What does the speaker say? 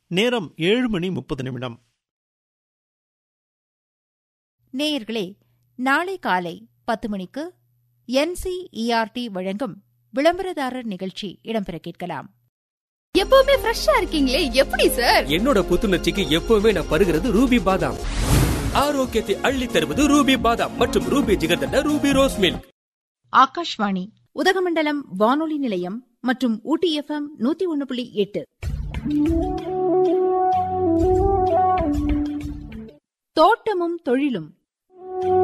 நேரம் ஏழு மணி முப்பது நிமிடம் நேயர்களே நாளை காலை பத்து மணிக்கு என்சிஇஆர்டி வழங்கும் விளம்பரதாரர் நிகழ்ச்சி இடம்பெற கேட்கலாம் எப்பவுமே ஃப்ரெஷ்ஷா இருக்கீங்களே எப்படி சார் என்னோட புத்துணர்ச்சிக்கு எப்பவுமே நான் பருகிறது ரூபி பாதாம் ஆரோக்கியத்தை அள்ளி தருவது ரூபி பாதாம் மற்றும் Ruby jigarthanda Ruby rose milk Akashvani Udhagamandalam வானொலி நிலையம் மற்றும் ஊட்டி எஃப்எம் நூத்தி ஒன்னு புள்ளி எட்டு தோட்டமும் தொழிலும்